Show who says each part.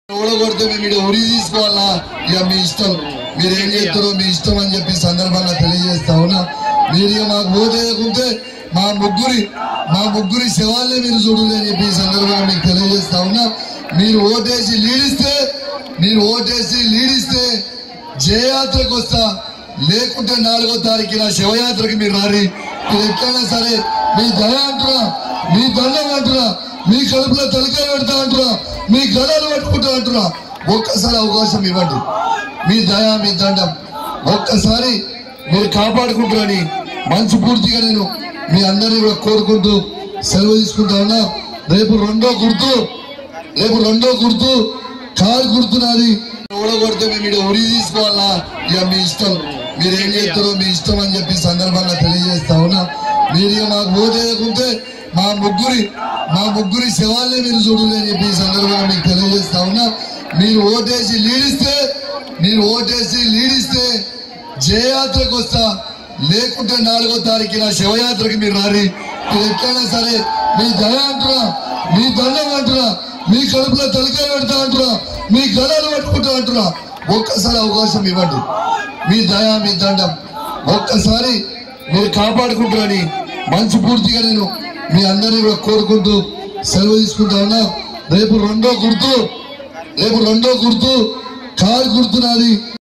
Speaker 1: ఓడగొడితే మేము ఇక్కడ ఉరి తీసుకోవాలా ఇక మీ ఇష్టం మీరు ఏం చేస్తారో మీ ఇష్టం అని చెప్పి సందర్భంగా తెలియజేస్తా ఉన్నా మీరు ఇక మాకు ఓటేయకుంటే మా ముగ్గురి మా ముగ్గురి శవాలే మీరు చూడాలి అని చెప్పి ఈ సందర్భంగా మీకు తెలియజేస్తా ఉన్నా మీరు ఓటేసి లీడిస్తే మీరు ఓటేసి లీడిస్తే జయయాత్రకు వస్తా లేకుంటే నాలుగో తారీఖున శివయాత్రకి మీరు రారి మీరు ఎట్లయినా సరే మీ దయ అంటున్నా మీ దండం అంటున్నా మీ కడుపులో తలకాయ పెడతా అంటున్నా మీ గలాలు పట్టుకుంటా అంటున్నా ఒక్కసారి అవకాశం ఇవ్వండి మీ దయ మీ దండం ఒక్కసారి మీరు కాపాడుకుంటారని మంచి పూర్తిగా నేను మీ అందరినీ కూడా కోరుకుంటూ సెలవు తీసుకుంటా ఉన్నా రేపు రెండో గుర్తు రేపు రెండో గుర్తు కారు గుర్తున్నది ఓడగొడితే మేము ఇక్కడ ఉరి తీసుకోవాలా ఇక మీ ఇష్టం మీరు ఏం చేస్తారో మీ ఇష్టం అని చెప్పి సందర్భంగా తెలియజేస్తా ఉన్నా మీరు ఇక మాకు ఓటేయకుంటే మా ముగ్గురి మా ముగ్గురి శవాలే మీరు చూడాలి అని చెప్పి ఈ సందర్భంగా మీకు తెలియజేస్తా ఉన్నా మీరు ఓటేసి లీడిస్తే మీరు ఓటేసి లీడిస్తే జయయాత్రకు వస్తా లేకుంటే నాలుగో తారీఖున శివయాత్రకి మీరు రారి మీరు ఎట్లయినా సరే మీ దయ అంటున్నా మీ దండం అంటున్నా మీ కడుపులో తలకాయ పెడతా అంటున్నా మీ గలాలు పట్టుకుంటా అంటున్నా ఒక్కసారి అవకాశం ఇవ్వండి మీ దయ మీ దండం ఒక్కసారి మీరు కాపాడుకుంటారని మంచి పూర్తిగా నేను మీ అందరినీ కూడా కోరుకుంటూ సెలవు తీసుకుంటా ఉన్నా రేపు రెండో గుర్తు రేపు రెండో గుర్తు కారు గుర్తున్నది